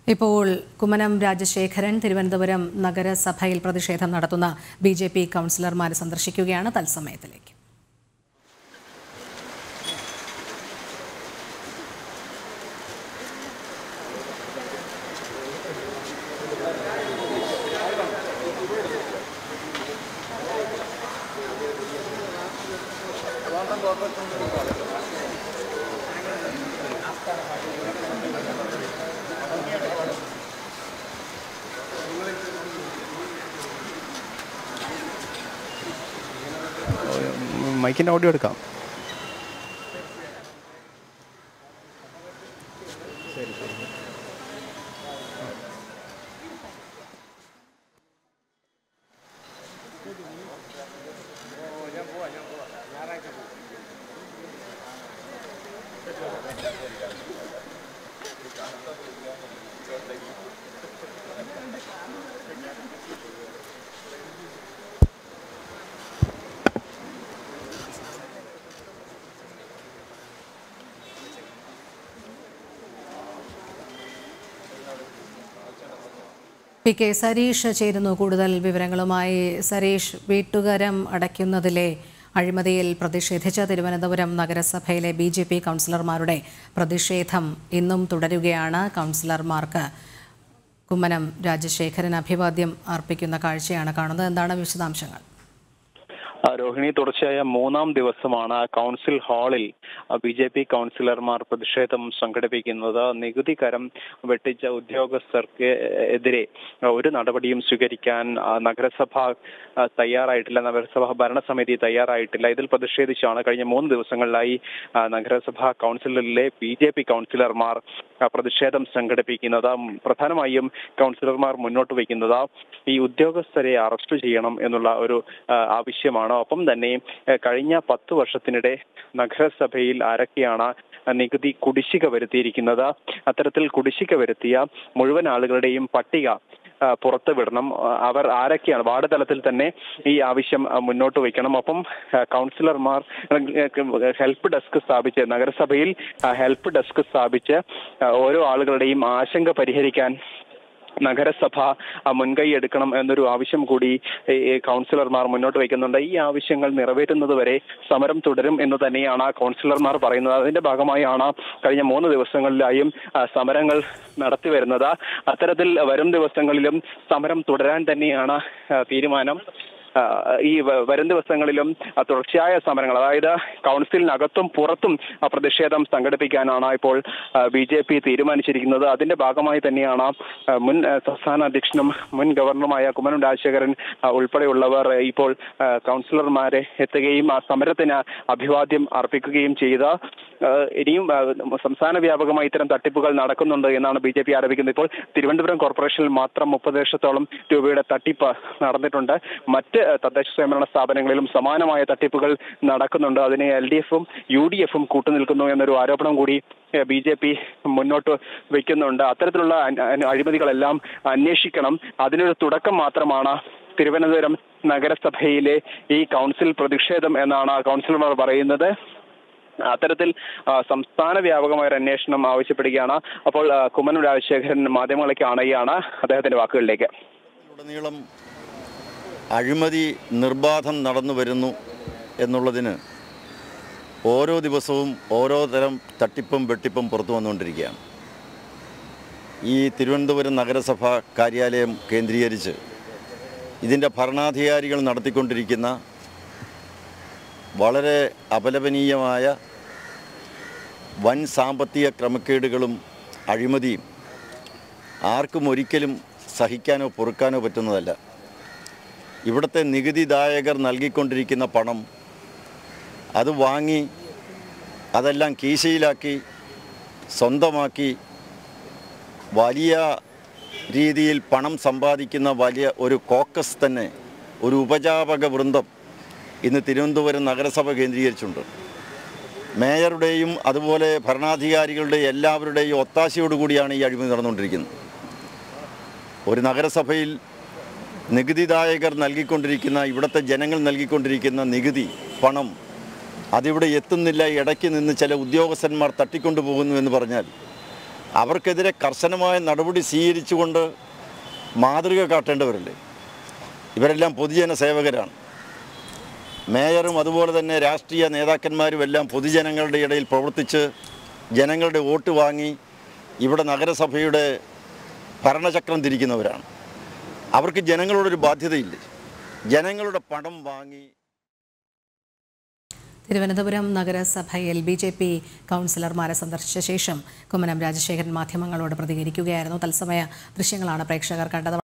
ഇപ്പോൾ കുമ്മനം രാജശേഖരൻ തിരുവനന്തപുരം നഗരസഭയിൽ പ്രതിഷേധം നടത്തുന്ന ബി ജെ പി കൗൺസിലർമാരെ സന്ദർശിക്കുകയാണ് തത്സമയത്തിലേക്ക് മൈക്കിൻ്റെ ഓഡിയോ എടുക്കാം പി കെ സരീഷ് ചേരുന്നു കൂടുതൽ വിവരങ്ങളുമായി സരീഷ് വീട്ടുകരം അടയ്ക്കുന്നതിലെ അഴിമതിയിൽ പ്രതിഷേധിച്ച് തിരുവനന്തപുരം നഗരസഭയിലെ ബി ജെ പി കൗൺസിലർമാരുടെ പ്രതിഷേധം ഇന്നും തുടരുകയാണ് കൗൺസിലർമാർക്ക് കുമ്മനം രാജശേഖരൻ അഭിവാദ്യം അർപ്പിക്കുന്ന കാഴ്ചയാണ് കാണുന്നത് എന്താണ് വിശദാംശങ്ങൾ ആ, രോഹിണി തുടർച്ചയായ മൂന്നാം ദിവസമാണ് കൗൺസിൽ ഹാളിൽ ബി ജെ പി കൗൺസിലർമാർ പ്രതിഷേധം സംഘടിപ്പിക്കുന്നത് നികുതി കരം വെട്ടിച്ച ഉദ്യോഗസ്ഥർക്ക് എതിരെ ഒരു നടപടിയും സ്വീകരിക്കാൻ ആ, നഗരസഭ ആ, തയ്യാറായിട്ടില്ല നഗരസഭ ഭരണസമിതി തയ്യാറായിട്ടില്ല ഇതിൽ പ്രതിഷേധിച്ചാണ് കഴിഞ്ഞ മൂന്ന് ദിവസങ്ങളിലായി ആ, നഗരസഭ കൗൺസിലിലെ ബി ജെ പി കൗൺസിലർമാർ ആ, പ്രതിഷേധം സംഘടിപ്പിക്കുന്നത് പ്രധാനമായും കൗൺസിലർമാർ മുന്നോട്ട് വയ്ക്കുന്നത് ഈ ഉദ്യോഗസ്ഥരെ അറസ്റ്റ് ചെയ്യണം എന്നുള്ള ഒരു ആ, ആവശ്യമാണ് ഒപ്പം തന്നെ ആ, കഴിഞ്ഞ പത്ത് വർഷത്തിനിടെ നഗരസഭയിൽ ആരൊക്കെയാണ് നികുതി കുടിശ്ശിക വരുത്തിയിരിക്കുന്നത് അത്തരത്തിൽ കുടിശ്ശിക വരുത്തിയ മുഴുവൻ ആളുകളുടെയും പട്ടിക ആ, പുറത്ത് വിടണം ആ, അവർ ആരൊക്കെയാണ് വാർഡ് തലത്തിൽ തന്നെ ഈ ആവശ്യം ആ, മുന്നോട്ട് വയ്ക്കണം ഒപ്പം ആ, കൗൺസിലർമാർ ആ, ഹെൽപ്പ് ഡെസ്ക് സ്ഥാപിച്ച് നഗരസഭയിൽ ആ, ഹെൽപ്പ് ഡെസ്ക് സ്ഥാപിച്ച് ആ, ഓരോ ആളുകളുടെയും ആശങ്ക പരിഹരിക്കാൻ നഗരസഭ ആ, മുൻകൈ എടുക്കണം എന്നൊരു ആവശ്യം കൂടി ഈ, ഈ കൗൺസിലർമാർ മുന്നോട്ട് വയ്ക്കുന്നുണ്ട് ഈ ആവശ്യങ്ങൾ നിറവേറ്റുന്നത് വരെ സമരം തുടരും എന്ന് തന്നെയാണ് കൗൺസിലർമാർ പറയുന്നത് അതിന്റെ ഭാഗമായാണ് കഴിഞ്ഞ മൂന്ന് ദിവസങ്ങളിലായും ആ, സമരങ്ങൾ നടത്തി വരുന്നത് അത്തരത്തിൽ വരും ദിവസങ്ങളിലും സമരം തുടരാൻ തന്നെയാണ് ആ, തീരുമാനം ആ, ഈ വ- വരും ദിവസങ്ങളിലും ആ, തുടർച്ചയായ സമരങ്ങൾ അതായത് കൗൺസിലിനകത്തും പുറത്തും ആ, പ്രതിഷേധം സംഘടിപ്പിക്കാനാണ് ഇപ്പോൾ ബി ജെ പി തീരുമാനിച്ചിരിക്കുന്നത് അതിന്റെ ഭാഗമായി തന്നെയാണ് ആ, മുൻ ആ, സംസ്ഥാന അധ്യക്ഷനും മുൻ ഗവർണറുമായ കുമ്മനം രാജശേഖരൻ ആ, ഉൾപ്പെടെയുള്ളവർ ഇപ്പോൾ ആ, കൗൺസിലർമാരെ എത്തുകയും ആ സമരത്തിന് അഭിവാദ്യം അർപ്പിക്കുകയും ചെയ്ത ആ, ഇനിയും ആ, സംസ്ഥാന വ്യാപകമായി ഇത്തരം തട്ടിപ്പുകൾ നടക്കുന്നുണ്ട് എന്നാണ് ബി ജെ പി ആരോപിക്കുന്നത് ഇപ്പോൾ തിരുവനന്തപുരം കോർപ്പറേഷനിൽ മാത്രം മുപ്പത് ലക്ഷത്തോളം രൂപയുടെ തട്ടിപ്പ് നടന്നിട്ടുണ്ട് മറ്റ് ആ, തദ്ദേശ സ്വയംഭരണ സ്ഥാപനങ്ങളിലും സമാനമായ തട്ടിപ്പുകൾ നടക്കുന്നുണ്ട് അതിനെ എൽ ഡി എഫും യു ഡി എഫും കൂട്ടുനിൽക്കുന്നു എന്നൊരു ആരോപണം കൂടി ബി ജെ പി മുന്നോട്ട് വയ്ക്കുന്നുണ്ട് അത്തരത്തിലുള്ള അ- അ- അഴിമതികളെല്ലാം അന്വേഷിക്കണം അതിനൊരു തുടക്കം മാത്രമാണ് തിരുവനന്തപുരം നഗരസഭയിലെ ഈ കൗൺസിൽ പ്രതിഷേധം എന്നാണ് കൗൺസിലർമാർ പറയുന്നത് അത്തരത്തിൽ ആ, സംസ്ഥാന വ്യാപകമായ ഒരു അന്വേഷണം ആവശ്യപ്പെടുകയാണ് അപ്പോൾ ആ, കുമ്മനം രാജശേഖരൻ മാധ്യമങ്ങളെ കാണുകയാണ് അദ്ദേഹത്തിന്റെ വാക്കുകളിലേക്ക് ഉടനീളം അഴിമതി നിർബാധം നടന്നു വരുന്നു എന്നുള്ളതിന് ഓരോ ദിവസവും ഓരോ തരം തട്ടിപ്പും വെട്ടിപ്പും പുറത്തു വന്നുകൊണ്ടിരിക്കുകയാണ് ഈ തിരുവനന്തപുരം നഗരസഭ കാര്യാലയം കേന്ദ്രീകരിച്ച് ഇതിൻ്റെ ഭരണാധികാരികൾ നടത്തിക്കൊണ്ടിരിക്കുന്ന വളരെ അപലപനീയമായ വൻ സാമ്പത്തിക ക്രമക്കേടുകളും അഴിമതിയും ആർക്കും ഒരിക്കലും സഹിക്കാനോ പൊറുക്കാനോ പറ്റുന്നതല്ല ഇവിടുത്തെ നികുതിദായകർ നൽകിക്കൊണ്ടിരിക്കുന്ന പണം അത് വാങ്ങി അതെല്ലാം കീശയിലാക്കി സ്വന്തമാക്കി വലിയ രീതിയിൽ പണം സമ്പാദിക്കുന്ന വലിയ ഒരു കോക്കസ് തന്നെ ഒരു ഉപജാപക വൃന്ദം ഇന്ന് തിരുവനന്തപുരം നഗരസഭ കേന്ദ്രീകരിച്ചുണ്ട് മേയറുടെയും അതുപോലെ ഭരണാധികാരികളുടെയും എല്ലാവരുടെയും ഒത്താശയോടുകൂടിയാണ് ഈ അഴിമതി നടന്നുകൊണ്ടിരിക്കുന്നത് ഒരു നഗരസഭയിൽ നികുതിദായകർ നൽകിക്കൊണ്ടിരിക്കുന്ന ഇവിടുത്തെ ജനങ്ങൾ നൽകിക്കൊണ്ടിരിക്കുന്ന നികുതി പണം അതിവിടെ എത്തുന്നില്ല ഇടയ്ക്ക് നിന്ന് ചില ഉദ്യോഗസ്ഥന്മാർ തട്ടിക്കൊണ്ടു പോകുന്നു എന്ന് പറഞ്ഞാൽ അവർക്കെതിരെ കർശനമായ നടപടി സ്വീകരിച്ചുകൊണ്ട് മാതൃക കാട്ടേണ്ടവരല്ലേ ഇവരെല്ലാം പൊതുജന സേവകരാണ് മേയറും അതുപോലെ തന്നെ രാഷ്ട്രീയ നേതാക്കന്മാരും എല്ലാം പൊതുജനങ്ങളുടെ ഇടയിൽ പ്രവർത്തിച്ച് ജനങ്ങളുടെ വോട്ട് വാങ്ങി ഇവിടെ നഗരസഭയുടെ ഭരണചക്രം തിരിക്കുന്നവരാണ് അവർക്ക് ജനങ്ങളോടൊരു ബാധ്യതയില്ലേ ജനങ്ങളുടെ പണം വാങ്ങി തിരുവനന്തപുരം നഗരസഭയിൽ ബി ജെ പി കൗൺസിലർമാരെ സന്ദർശിച്ച ശേഷം കുമ്മനം രാജശേഖരൻ മാധ്യമങ്ങളോട് പ്രതികരിക്കുകയായിരുന്നു തത്സമയ ദൃശ്യങ്ങളാണ് പ്രേക്ഷകർ കണ്ടത്